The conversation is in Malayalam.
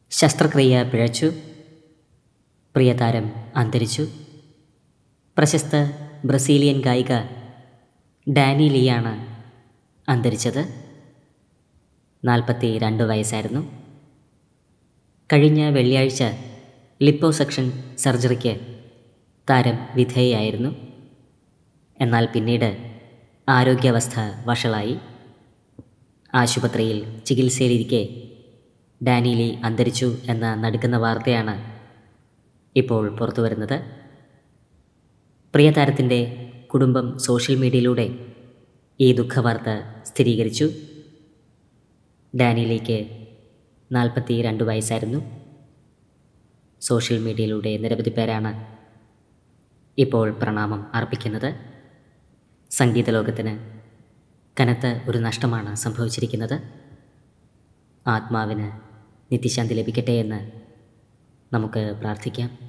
ശസ്ത്രക്രിയ പിഴച്ചു പ്രിയതാരം അന്തരിച്ചു പ്രശസ്ത ബ്രസീലിയൻ ഗായിക ഡാനി ലീയാണ് അന്തരിച്ചത് നാൽപ്പത്തി രണ്ട് വയസ്സായിരുന്നു കഴിഞ്ഞ വെള്ളിയാഴ്ച ലിപ്പോസക്ഷൻ സർജറിക്ക് താരം വിധേയായിരുന്നു എന്നാൽ പിന്നീട് ആരോഗ്യാവസ്ഥ വഷളായി ആശുപത്രിയിൽ ചികിത്സയിലിരിക്കെ ഡാനിലി അന്തരിച്ചു എന്ന നടുക്കുന്ന വാർത്തയാണ് ഇപ്പോൾ പുറത്തു വരുന്നത് പ്രിയതാരത്തിൻ്റെ കുടുംബം സോഷ്യൽ മീഡിയയിലൂടെ ഈ ദുഃഖവാർത്ത സ്ഥിരീകരിച്ചു ഡാനിയിലേക്ക് നാൽപ്പത്തി രണ്ട് വയസ്സായിരുന്നു സോഷ്യൽ മീഡിയയിലൂടെ നിരവധി പേരാണ് ഇപ്പോൾ പ്രണാമം അർപ്പിക്കുന്നത് സംഗീത ലോകത്തിന് കനത്ത ഒരു നഷ്ടമാണ് സംഭവിച്ചിരിക്കുന്നത് ആത്മാവിന് നിത്യശാന്തി ലഭിക്കട്ടെ എന്ന് നമുക്ക് പ്രാർത്ഥിക്കാം